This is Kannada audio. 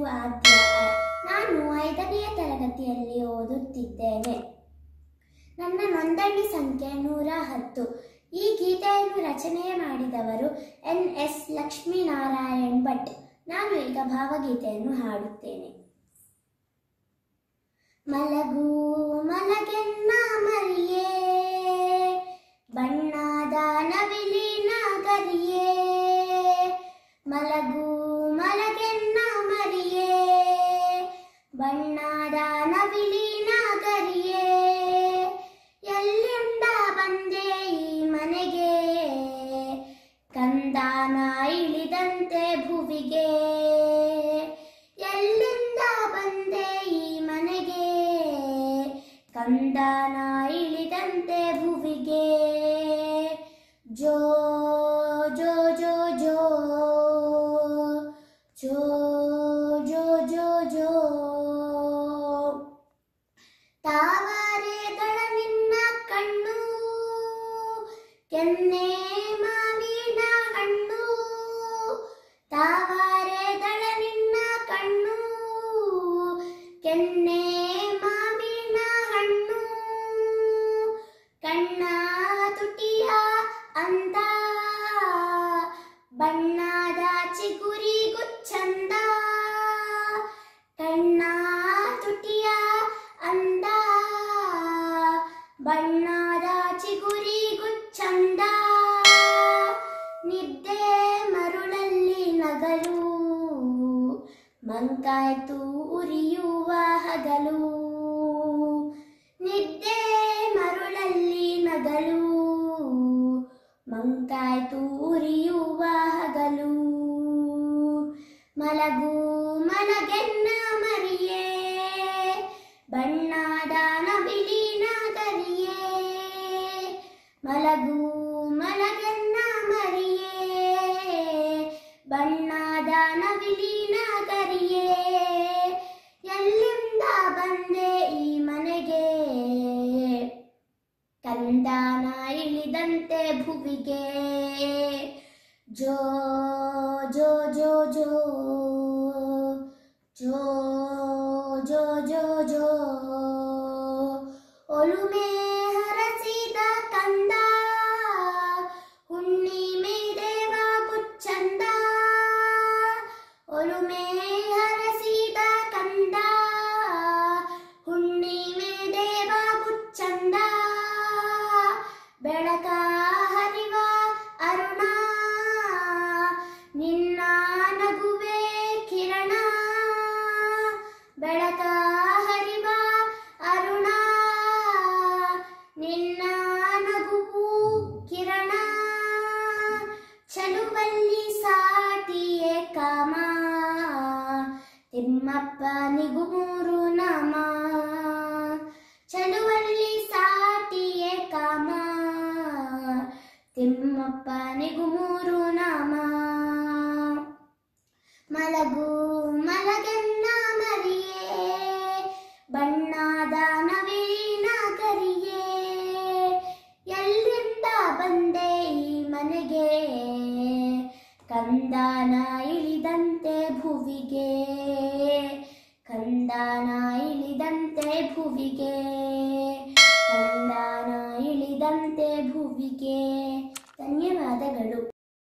ಅಧ್ಯಾಯ ನಾನು ಐದನೆಯ ತರಗತಿಯಲ್ಲಿ ಓದುತ್ತಿದ್ದೇನೆ ನನ್ನ ನೋಂದಣಿ ಸಂಖ್ಯೆ ನೂರ ಹತ್ತು ಈ ಗೀತೆಯನ್ನು ರಚನೆ ಮಾಡಿದವರು ಎನ್ ಎಸ್ ಲಕ್ಷ್ಮೀನಾರಾಯಣ್ ಭಟ್ ನಾನು ಈಗ ಭಾವಗೀತೆಯನ್ನು ಹಾಡುತ್ತೇನೆ ಮಲಗು ಮಲಗೆನ್ನ ಮರಿಯೇ ಬಣ್ಣದ ನವಿಲಿನ ಗರಿಯೇ ಮಲಗು ಮಲಗೆನ್ನ ಮರಿಯೇ ಬಣ್ಣದ ನವಿಲಿನ ಗರಿಯೇ ಎಲ್ಲಿಂದ ಬಂದೆ ಈ ಮನೆಗೆ ಕಂದಾನ ಇಳಿದಂತೆ ಭುವಿಗೆ ಎಲ್ಲಿಂದ ಬಂದೆ ಈ ಮನೆಗೆ ಕಂದಾನ ಇಳಿದಂತೆ ಭುವಿಗೆ ಜೋ ಜೋ ಜೋ ಜೋ ಜೋ ಜೋ ಜೋ ಜೋ ತಾವರೆಗಳ ನಿನ್ನ ಕಣ್ಣು ಕೆನ್ನೆ ಮಾವಿನ ಹಣ್ಣು ತಾವರೆಗಳ ನಿನ್ನ ಕಣ್ಣು ಕೆನ್ನೆ ಮಾವಿನ ಹಣ್ಣು ಕಣ್ಣ ತುಟಿಯ ಅಂದ ಬಣ್ಣದ ಚಿಗುರಿ ಗುಚ್ಚಂದ ಕಣ್ಣ ತುಟಿಯ ಅಂದ ಬಣ್ಣದ ಚಿಗುರಿ ಗುಚ್ಚಂದ ನಿದ್ದೆ ಮರುಳಲ್ಲಿ ನಗಲು ಮಂಕಾಯ್ತು ಉರಿಯುವ ಹಗಲು ನಿದ್ದೆ ಮರುಳಲ್ಲಿ ನಗಲು ಮಂಕಾಯ್ತು ಉರಿಯುವ ಹಗಲು ಮಲಗು ಮಲಗೆನ್ನ ಮರಿಯೇ ಬಣ್ಣದ ನವಿಲಿನ ಗರಿಯೇ ಮಲಗು ಮಲಗೆನ್ನ ಮರಿಯೇ ಬಣ್ಣದ ನವಿಲಿನ ಗರಿಯೇ ಎಲ್ಲಿಂದ ಬಂದೆ ಈ ಮನೆಗೆ ಕಂದಾನ ಇಳಿದಂತೆ ಭುವಿಗೆ ಜೋ ಜೋ ಜೋ ಜೋ ಜೋ ಜೋ ಜೋ ಜೋ ಒಲುಮೆ ಹರಸಿದ ಕಂದ ಹುಣ್ಣಿಮೆ ದೇವ ಗುಚ್ಚಂದ ಒಲುಮೆ ಹರಸಿದ ಕಂದ ಹುಣ್ಣಿಮೆ ದೇವ ಗುಚ್ಚಂದ ಬೆಳಕ ಹರಿವ ಅರುಣ ನಿನ್ನ ನಗುವೆ ಕಿರಣ ಬೆಳಕ ಹರಿವ ಅರುಣ ನಿನ್ನ ನಗುವು ಕಿರಣ ಚಲುವಲ್ಲಿ ಸಾಟಿಯೇ ಕಾಮ ತಿಮ್ಮಪ್ಪ ನಿಗು ಮೂರು ನಾಮ ಚಲುವಲ್ಲಿ ಸಾಟಿಯೇ ಕಾಮ ತಿಮ್ಮಪ್ಪ ನಿಗು ಮೂರು ನಾಮ ಮಲಗು ಮಲಗೆನ್ನ ಮರಿಯೇ ಬಣ್ಣದ ನವೀನ ಕರಿಯೇ ಎಲ್ಲಿಂದ ಬಂದೆ ಈ ಮನೆಗೆ ಕಂದಾನ ಇಳಿದಂತೆ ಭುವಿಗೆ ಕಂದಾನ ಇಳಿದಂತೆ ಭುವಿಗೆ ಕಂದಾನ ಇಳಿದಂತೆ ಭುವಿಗೆ ಧನ್ಯವಾದಗಳು